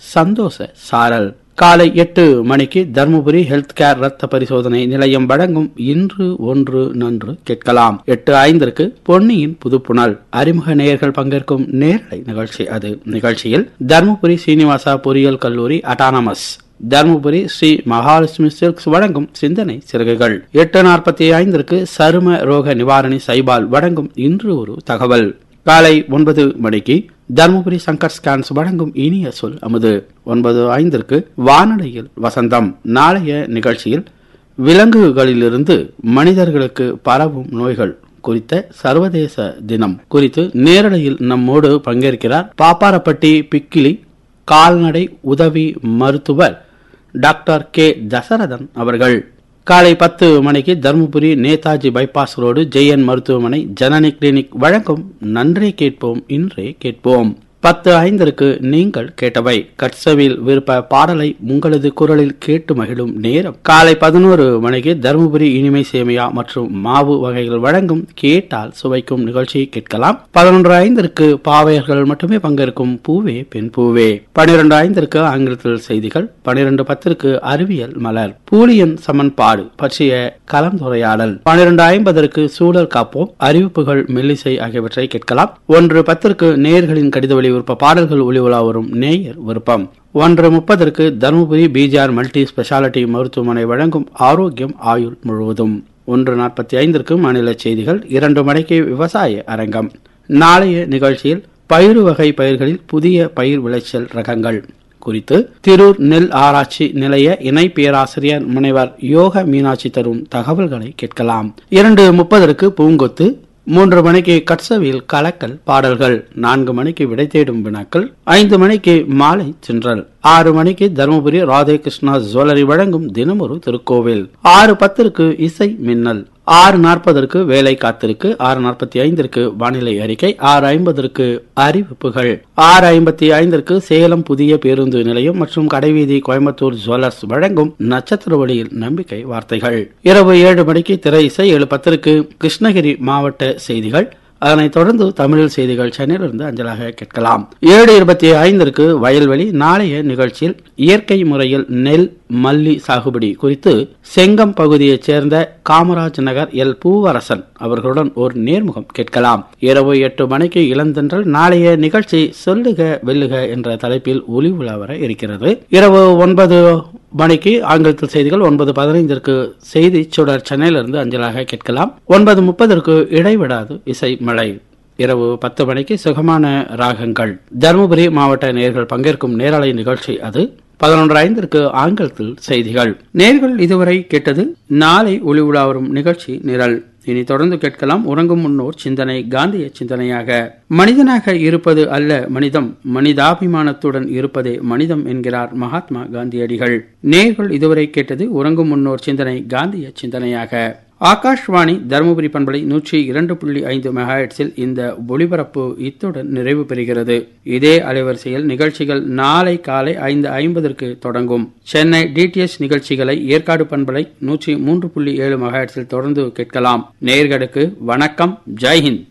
சந்தோஷ சாரல் காலை எட்டு மணிக்கு தருமபுரி ஹெல்த் கேர் ரத்த பரிசோதனை நிலையம் வழங்கும் இன்று ஒன்று நன்று கேட்கலாம் எட்டு ஐந்திற்கு பொன்னியின் புதுப்புணல் அறிமுக நேயர்கள் பங்கேற்கும் நேரலை நிகழ்ச்சி அது நிகழ்ச்சியில் தருமபுரி சீனிவாசா பொறியியல் கல்லூரி அட்டானமஸ் தருமபுரி ஸ்ரீ மகாலட்சுமி சில்க்ஸ் வழங்கும் சிந்தனை சிறகுகள் எட்டு நாற்பத்தி ஐந்திற்கு சரும ரோக நிவாரணி சைபால் வழங்கும் இன்று ஒரு தகவல் காலை ஒன்பது மணிக்கு தருமபுரி சங்கர் ஸ்கான்ஸ் வழங்கும் இனிய சொல் அமுது ஒன்பது ஐந்திற்கு வானொலியில் வசந்தம் நாளைய நிகழ்ச்சியில் விலங்குகளிலிருந்து மனிதர்களுக்கு பரவும் நோய்கள் குறித்த சர்வதேச தினம் குறித்து நேரலையில் நம்மோடு பங்கேற்கிறார் பாப்பாரப்பட்டி பிக்கிலி கால்நடை உதவி மருத்துவர் டாக்டர் கே தசரதன் அவர்கள் காலை பத்து மணிக்கு தருமபுரி நேதாஜி பைபாஸ் ரோடு ஜெயன் மருத்துவமனை ஜனனி கிளினிக் வழங்கும் நன்றே கேட்போம் இன்றே கேட்போம் பத்து ஐந்திற்கு நீங்கள் கேட்டவை கட்சவில் விருப்ப பாடலை உங்களது குரலில் கேட்டு மகிழும் நேரம் காலை பதினோரு மணிக்கு தருமபுரி இனிமை சேமியா மற்றும் மாவு வகைகள் வழங்கும் கேட்டால் சுவைக்கும் நிகழ்ச்சியை கேட்கலாம் பதினொன்று ஐந்திற்கு பாவையர்கள் மட்டுமே பங்கேற்கும் பூவே பெண் பூவே பனிரெண்டு ஐந்திற்கு ஆங்கிலத்தில் செய்திகள் பனிரெண்டு பத்திற்கு அறிவியல் மலர் பூலியன் சமன்பாடு பற்றிய கலந்துரையாடல் பனிரெண்டு ஐம்பதற்கு சூழல் காப்போம் அறிவிப்புகள் மெல்லிசை ஆகியவற்றை கேட்கலாம் ஒன்று பத்திற்கு நேயர்களின் கடித வழி விருப்ப பாடல்கள் ஒளி உலா வரும் நேயர் விருப்பம் ஒன்று முப்பதற்கு தருமபுரி பிஜிஆர் மல்டி ஸ்பெஷாலிட்டி மருத்துவமனை வழங்கும் ஆரோக்கியம் ஆயுள் முழுவதும் ஒன்று நாற்பத்தி ஐந்திற்கு மாநில செய்திகள் இரண்டு மணிக்கு விவசாய அரங்கம் நாளைய நிகழ்ச்சியில் பயிறு வகை பயிர்களில் புதிய பயிர் விளைச்சல் ரகங்கள் குறித்து திரூர் நெல் ஆராய்ச்சி நிலைய இணை பேராசிரியர் முனைவர் யோக மீனாட்சி தரும் தகவல்களை கேட்கலாம் இரண்டு முப்பதற்கு பூங்கொத்து மூன்று மணிக்கு கட்சவில் கலக்கல் பாடல்கள் நான்கு மணிக்கு விடை தேடும் வினாக்கள் ஐந்து மணிக்கு மாலை சென்றல் ஆறு மணிக்கு தருமபுரி ராதே கிருஷ்ணா ஜுவல்லரி வழங்கும் தினமொரு திருக்கோவில் ஆறு பத்திற்கு இசை மின்னல் ஆறு நாற்பதற்கு வேலை காத்திருக்கு ஆறு நாற்பத்தி ஐந்திற்கு வானிலை அறிக்கை ஆறு ஐம்பதற்கு அறிவிப்புகள் ஆறு ஐம்பத்தி ஐந்திற்கு சேலம் புதிய பேருந்து நிலையம் மற்றும் கடைவீதி கோயம்புத்தூர் ஜுவல்லர்ஸ் வழங்கும் நட்சத்திர வழியில் நம்பிக்கை வார்த்தைகள் இரவு ஏழு மணிக்கு திரை இசை ஏழு பத்திற்கு கிருஷ்ணகிரி மாவட்ட செய்திகள் அதனைத் தொடர்ந்து தமிழில் செய்திகள் சென்னையிலிருந்து அஞ்சலாக கேட்கலாம் ஏழு இருபத்தி ஐந்திற்கு வயல்வெளி நாளைய நிகழ்ச்சியில் இயற்கை முறையில் நெல் மல்லி சாகுபடி குறித்து செங்கம் பகுதியைச் சேர்ந்த காமராஜ் நகர் எல் பூவரசன் அவர்களுடன் ஒரு நேர்முகம் கேட்கலாம் இரவு எட்டு மணிக்கு இளந்தென்றல் நாளைய நிகழ்ச்சி சொல்லுக வெல்லுக என்ற தலைப்பில் ஒளி உலா இருக்கிறது இரவு ஒன்பது மணிக்கு ஆங்கிலத்தில் செய்திகள் ஒன்பது பதினைந்திற்கு செய்தி சுடர் சென்னையிலிருந்து அஞ்சலாக கேட்கலாம் ஒன்பது முப்பதற்கு இடைவிடாது இசை மழை இரவு பத்து மணிக்கு சுகமான ராகங்கள் தருமபுரி மாவட்ட நேர்கள் பங்கேற்கும் நேரலை நிகழ்ச்சி அது பதினொன்று ஐந்திற்கு ஆங்கிலத்தில் செய்திகள் நேர்கள் இதுவரை கேட்டது நாளை ஒளி உலா வரும் நிகழ்ச்சி நிரல் இனி தொடர்ந்து கேட்கலாம் உறங்கும் முன்னோர் சிந்தனை காந்திய சிந்தனையாக மனிதனாக இருப்பது அல்ல மனிதம் மனிதாபிமானத்துடன் இருப்பதே மனிதம் என்கிறார் மகாத்மா காந்தியடிகள் நேர்கள் இதுவரை கேட்டது உறங்கும் முன்னோர் சிந்தனை காந்திய சிந்தனையாக ஆகாஷ்வாணி தருமபுரி பண்பலை நூற்றி இரண்டு புள்ளி ஐந்து மெகாஹெட்ஸில் இந்த ஒளிபரப்பு இத்துடன் நிறைவு பெறுகிறது இதே அலைவரிசையில் நிகழ்ச்சிகள் நாளை காலை ஐந்து ஐம்பதற்கு தொடங்கும் சென்னை டிடிஎச் நிகழ்ச்சிகளை ஏற்காடு பண்பலை நூற்றி மூன்று புள்ளி ஏழு மெகாஹெட்ஸில் தொடர்ந்து கேட்கலாம் நேர்களுக்கு வணக்கம் ஜெய்ஹிந்த்